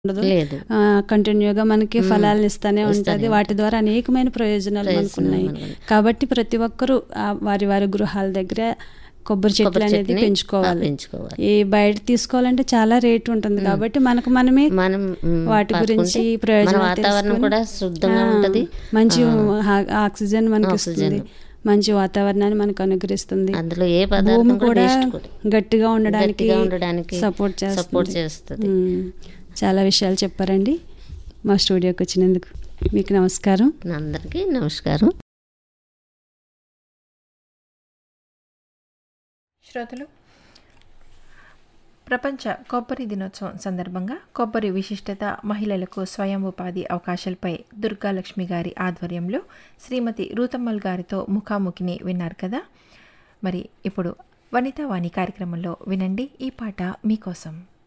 ఉండదు లేదు కంటిన్యూగా మనకి ఫలాలను ఇస్తానే ఉంటుంది వాటి ద్వారా అనేకమైన ప్రయోజనాలు మనకు ఉన్నాయి కాబట్టి ప్రతి ఒక్కరూ ఆ వారి వారి గృహాల దగ్గర కొబ్బరి చెట్లు అనేది చెట్టుని, పెంచుకోవాలి ఆ, పెంచుకోవాలి. ఈ బయట తీసుకోవాలంటే చాలా రేట్ ఉంటుంది కాబట్టి మనకు మనమే మనం మ్, వాటి గురించి పాతుకుంటే మన ప్రయోజనాలు వాతావరణం తెలుసుకొని, కూడా శుద్ధంగా ఆ, ఉంటది మంచి ఆ- ఆక్సిజన్ మనకి ఆక్సిజన్. ఇస్తుంది మంచి వాతావరణాన్ని మనకు అనుగ్రహిస్తుంది అందులో ఏ భూమి పదార్థం కూడా కూడా వేస్ట్ కూడా గట్టిగా ఉండడానికి గట్టిగా ఉండడానికి సపోర్ట్ చేస్తుంది సపోర్ట్ చేస్తుంది మ్మ్. చాలా విషయాలు చెప్పారండి మా స్టూడియోకి వచ్చినందుకు మీకు నమస్కారం అందరికీ నమస్కారం శ్రోతలు ప్రపంచ కొబ్బరి దినోత్సవం సందర్భంగా కొబ్బరి విశిష్టత మహిళలకు స్వయం ఉపాధి అవకాశాలపై దుర్గాలక్ష్మి గారి ఆధ్వర్యంలో శ్రీమతి రూతమ్మల్ గారితో ముఖాముఖిని విన్నారు కదా మరి ఇప్పుడు వనితా వాణి కార్యక్రమంలో వినండి ఈ పాట మీకోసం